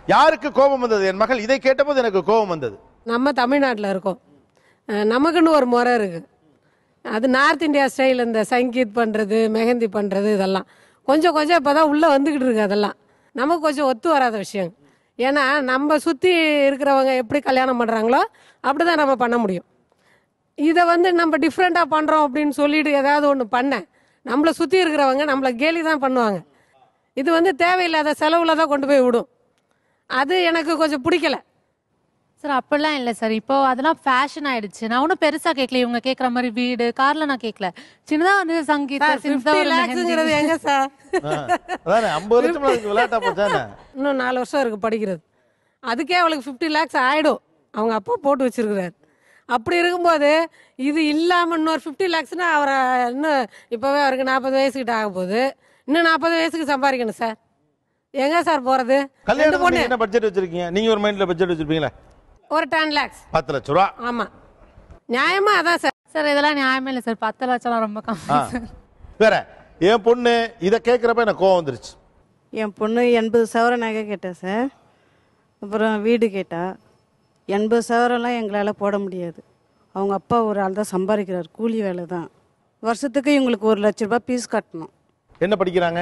யாருக்கு கோபம் வந்தது என் மகள் இதை கேட்டபோது எனக்கு கோபம் வந்தது நம்ம தமிழ்நாட்டில் இருக்கோம் அஹ் நமக்குன்னு ஒரு முறை இருக்கு அது நார்த் இந்தியா ஸ்டைல் இந்த சங்கீத் பண்ணுறது மெஹந்தி பண்ணுறது இதெல்லாம் கொஞ்சம் கொஞ்சம் இப்போ தான் உள்ளே வந்துக்கிட்டு இருக்கு அதெல்லாம் நமக்கு கொஞ்சம் ஒத்து வராத விஷயம் ஏன்னா நம்ம சுற்றி இருக்கிறவங்க எப்படி கல்யாணம் பண்ணுறாங்களோ அப்படி தான் நம்ம பண்ண முடியும் இதை வந்து நம்ம டிஃப்ரெண்ட்டாக பண்ணுறோம் அப்படின்னு சொல்லிட்டு ஏதாவது ஒன்று பண்ண நம்மளை சுற்றி இருக்கிறவங்க நம்மளை கேலி தான் பண்ணுவாங்க இது வந்து தேவையில்லாத செலவில் தான் கொண்டு போய் விடும் அது எனக்கு கொஞ்சம் பிடிக்கல சார் அப்படிலாம் இல்லை சார் இப்போ அதெல்லாம் ஃபேஷன் ஆயிடுச்சு நான் ஒன்றும் பெருசா கேட்கல இவங்க கேட்குற மாதிரி வீடு கார்ல நான் கேட்கல சின்னதா வந்து சங்கீத் சார் சின்னதா ஃபிஃப்டி ஒரு லேக்ஸுங்கிறது மெஹந்தி. எங்க சார் அதானே ஐம்பது லட்சம் அதுக்கு விளையாட்டா போச்சானே இன்னும் நாலு வருஷம் இருக்கு படிக்கிறது அதுக்கே அவளுக்கு ஃபிஃப்டி லேக்ஸ் ஆயிடும் அவங்க அப்பா போட்டு வச்சிருக்கிறாரு அப்படி இருக்கும்போது இது இல்லாம இன்னொரு ஃபிஃப்டி லேக்ஸ்னா அவரை இன்னும் இப்போவே அவருக்கு நாற்பது வயசுக்கிட்ட ஆக போகுது இன்னும் நாற்பது வயசுக்கு சம்பாதிக்கணும் சார் எங்க சார் போறது ரெண்டு கல்யாணம் பொண்ணு என்ன பட்ஜெட் வச்சிருக்கீங்க நீங்க ஒரு மைண்ட்ல பட்ஜெட் வச்சிருப்பீங்களா ஒரு டென் லேக்ஸ் பத்து லட்ச ரூபா ஆமா நியாயமா அதான் சார் சார் இதெல்லாம் நியாயமே இல்லை சார் பத்து லட்சம்லாம் ரொம்ப ஆ. கம்மி சார் வேற என் பொண்ணு இதை கேட்கிறப்ப எனக்கு கோவம் வந்துருச்சு என் பொண்ணு எண்பது சவரம் நகை கேட்டா சார் அப்புறம் வீடு கேட்டா எண்பது சவரம்லாம் எங்களால் போட முடியாது அவங்க அப்பா ஒரு ஆள் தான் சம்பாதிக்கிறார் கூலி வேலை தான் வருஷத்துக்கு இவங்களுக்கு ஒரு லட்ச ரூபாய் ஃபீஸ் கட்டணும் என்ன படிக்கிறாங்க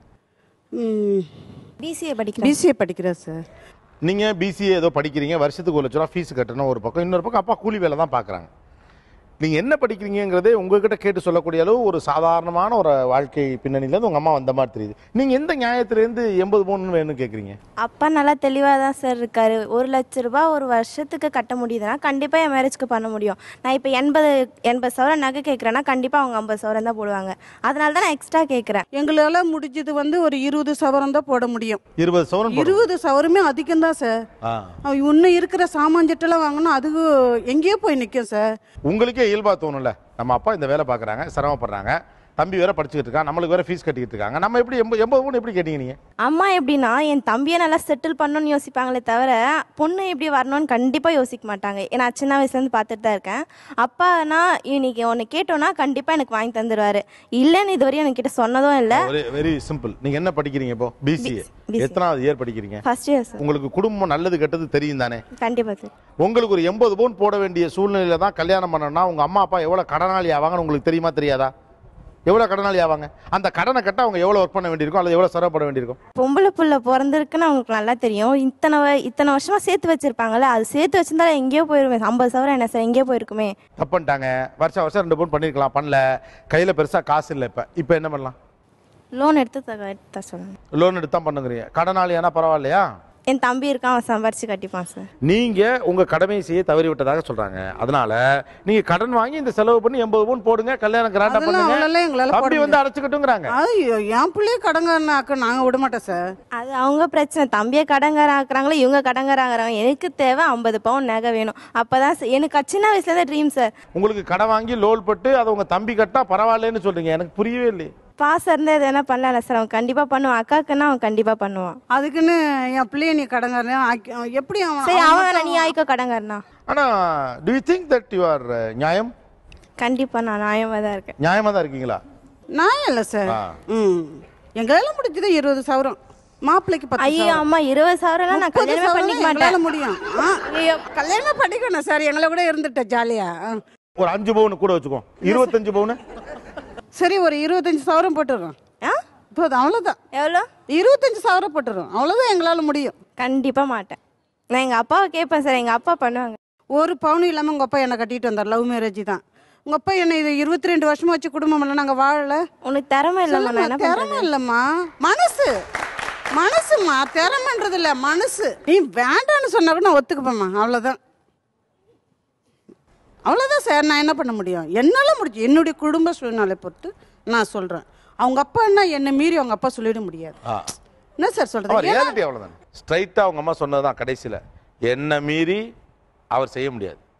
பிசிஏ படிக்கிறேன் பிசிஏ படிக்கிறார் சார் நீங்க பிசிஏ ஏதோ படிக்கிறீங்க வருஷத்துக்கு ஒரு லட்ச ரூபா ஃபீஸ் கட்டணும் ஒரு பக்கம் இன்னொரு பக்கம் அப்பா கூலி வேலை தான் பார்க்குறாங்க நீங்க என்ன படிக்கிறீங்கிறதே உங்ககிட்ட கேட்டு சொல்லக்கூடிய அளவு ஒரு சாதாரணமான ஒரு வாழ்க்கை பின்னணியில இருந்து உங்க அம்மா வந்த மாதிரி தெரியுது நீங்க எந்த நியாயத்திலேருந்து எண்பது பவுன் வேணும்னு கேட்குறீங்க அப்பா நல்லா தெளிவாக தான் சார் இருக்காரு ஒரு லட்ச ரூபாய் ஒரு வருஷத்துக்கு கட்ட முடியுதுன்னா கண்டிப்பாக என் மேரேஜ்க்கு பண்ண முடியும் நான் இப்போ எண்பது எண்பது சவரம் நகை கேட்குறேன்னா கண்டிப்பாக அவங்க ஐம்பது சவரம் தான் போடுவாங்க அதனால தான் நான் எக்ஸ்ட்ரா கேட்குறேன் எங்களால் முடிஞ்சது வந்து ஒரு இருபது சவரம் தான் போட முடியும் இருபது சவரன் போடணும். இருபது சவரமே அதிகம் தான் சார் ஆ. இன்னும் இருக்கிற சாமான் ஜெட்டெல்லாம் வாங்கினா அது எங்கேயோ போய் நிற்கும் சார் உங்களுக்கே இயல்பா தோணும்ல நம்ம அப்பா இந்த வேலை பார்க்குறாங்க சிரமப்படுறாங்க தம்பி வேற படிச்சுக்கிட்டு இருக்கான் நம்மளுக்கு வேற ஃபீஸ் கட்டிக்கிட்டு இருக்காங்க நம்ம எப்படி எண்பது எண்பது பவுன் எப்படி கேட்டீங்க நீங்க அம்மா எப்படின்னா என் தம்பியை நல்லா செட்டில் பண்ணணும்னு யோசிப்பாங்களே தவிர பொண்ணு எப்படி வரணும்னு கண்டிப்பாக யோசிக்க மாட்டாங்க ஏன்னா சின்ன வயசுலேருந்து பார்த்துட்டு தான் இருக்கேன் அப்பானா இன்னைக்கு ஒன்று கேட்டோன்னா கண்டிப்பாக எனக்கு வாங்கி தந்துடுவாரு இல்லைன்னு இதுவரையும் என்கிட்ட சொன்னதும் இல்லை வெரி வெரி சிம்பிள் நீங்க என்ன படிக்கிறீங்க இப்போ பிசிஏ BCA. எத்தனாவது இயர் படிக்கிறீங்க ஃபர்ஸ்ட் இயர் சார் உங்களுக்கு குடும்பம் நல்லது கெட்டது தெரியும் தானே கண்டிப்பாக சார் உங்களுக்கு ஒரு எண்பது பவுன் போட வேண்டிய சூழ்நிலையில தான் கல்யாணம் பண்ணணும்னா உங்க அம்மா அப்பா எவ்வளவு கடனாளி ஆவாங்கன்னு உங்களுக்கு தெரியுமா தெரியாதா எவ்வளவு கடனாளி ஆவாங்க அந்த கடனை கட்ட அவங்க எவ்வளவு ஒர்க் பண்ண வேண்டியிருக்கும் அல்லது எவ்வளவு சிரமப்பட வேண்டியிருக்கும் பொம்பளை புள்ள பிறந்திருக்குன்னு அவங்களுக்கு நல்லா தெரியும் இத்தனை வ- இத்தனை வருஷமா சேர்த்து வச்சிருப்பாங்கல்ல அது சேர்த்து வச்சிருந்தாலும் எங்கேயோ போயிருமே ஐம்பது சவரம் என்ன சார் எங்கேயோ போயிருக்குமே தப்புன்ட்டாங்க வருஷம் வருஷம் ரெண்டு பவுன் பண்ணிருக்கலாம் பண்ணல கையில பெருசா காசு இல்லை இப்ப இப்ப என்ன பண்ணலாம் லோன் எடுத்து தக எடுத்தா சொல்லுங்க லோன் எடுத்து தான் பண்ணுங்கிறீங்க கடனாளியானா பரவாயில்லையா என் தம்பி இருக்கான் அவன் சம்பாரிச்சு கட்டிப்பான் சார் நீங்க உங்க கடமையை செய்ய தவறி விட்டதாக சொல்றாங்க அதனால நீங்க கடன் வாங்கி இந்த செலவு பண்ணி எண்பது பவுன் போடுங்க கல்யாணம் கிராண்டா அதெல்லாம் அவ்வளோலாம் பண்ணுங்க எங்களால் போட அப்படி வந்து முடியாது. அடைச்சுக்கிட்டுங்கிறாங்க ஐயோ என் பிள்ளைய கடங்காரனாக்க நாங்கள் விட மாட்டோம் சார் அது அவங்க பிரச்சனை தம்பியை கடங்கார ஆக்குறாங்களோ இவங்க கடங்கார ஆகுறாங்க எனக்கு தேவை ஐம்பது பவுன் நகை வேணும் அப்பதான் சார் எனக்கு சின்ன வயசுல இருந்து ட்ரீம் சார் உங்களுக்கு கடன் வாங்கி லோல் பட்டு அதை உங்க தம்பி கட்டா பரவாயில்லைன்னு சொல்றீங்க எனக்கு புரியவே இல்லையே பாசம் இருந்தா எது வேணா பண்ணல சார் அவன் கண்டிப்பா பண்ணுவான் அக்காக்குன்னா அவன் கண்டிப்பா பண்ணுவான் அதுக்குன்னு என் பிள்ளைய நீ கடங்காரன் ஆக்கி அவன் எப்படி அவன் சரி அவன் அவன் வேணா மட்டும் நீ ஆயிக்கோ கடங்காரனா ஆனா do you think that you are நியாயம் கண்டிப்பா நான் நியாயமா தான் இருக்கேன் நியாயமா தான் இருக்கீங்களா நான் இல்லை சார் ஆ. ம் எங்களால் முடிஞ்சது இருபது சவரம் மாப்பிள்ளைக்கு பத்து ஐயோ சவரம். அம்மா இருபது சவரம் நான் முப்பது கல்யாணமே சவரம் பண்ணிக்க எங்களால மாட்டேன் முடியும் ஆ, ஐயோ, கல்யாணம் பண்ணிக்கணும் சார் எங்களை கூட இருந்துட்டேன் ஜாலியா ஆ. ஒரு அஞ்சு பவுன் கூட வச்சுக்கோ இருபத்தஞ்சு பவுன் சரி ஒரு இருபத்தஞ்சு சவரம் போட்டுடுறோம் ஆ? போதும் அவ்வளோதான் எவ்வளோ இருபத்தஞ்சு சவரம் போட்டுடுறோம் அவ்வளோதான் எங்களால் முடியும் கண்டிப்பா மாட்டேன் நான் எங்க அப்பாவை கேட்பேன் சார் எங்க அப்பா பண்ணுவாங்க ஒரு பவுனும் இல்லாமல் உங்கள் அப்பா என்னை கட்டிட்டு வந்தார் லவ் மேரேஜ் தான் உங்கள் அப்பா என்னை இது இருபத்தி ரெண்டு வருஷமா வச்சு குடும்பம் இல்லை நாங்கள் வாழல உனக்கு திறமை இல்லைம்மா நான் சொல்லும்மா, என்ன திறமை பண்றது இல்லைம்மா மனசு மனசுமா திறமைன்றது இல்லை மனசு நீ வேண்டான்னு சொன்னா கூட நான் ஒத்துக்குப்பேம்மா அவ்வளோதான் அவ்வளோதான் சார் நான் என்ன பண்ண முடியும் என்னால் முடிஞ்சு என்னுடைய குடும்ப சூழ்நிலை பொறுத்து நான் சொல்கிறேன் அவங்க அப்பா என்ன என்னை மீறி அவங்க அப்பா சொல்லிட முடியாது என்ன சார் அவன் சொல்கிறது ரியாலிட்டி அவ்வளவுதான் ஸ்ட்ரைட்டா அவங்க அம்மா சொன்னதுதான் கடைசியில என்ன மீறி அவர் செய்ய முடியாது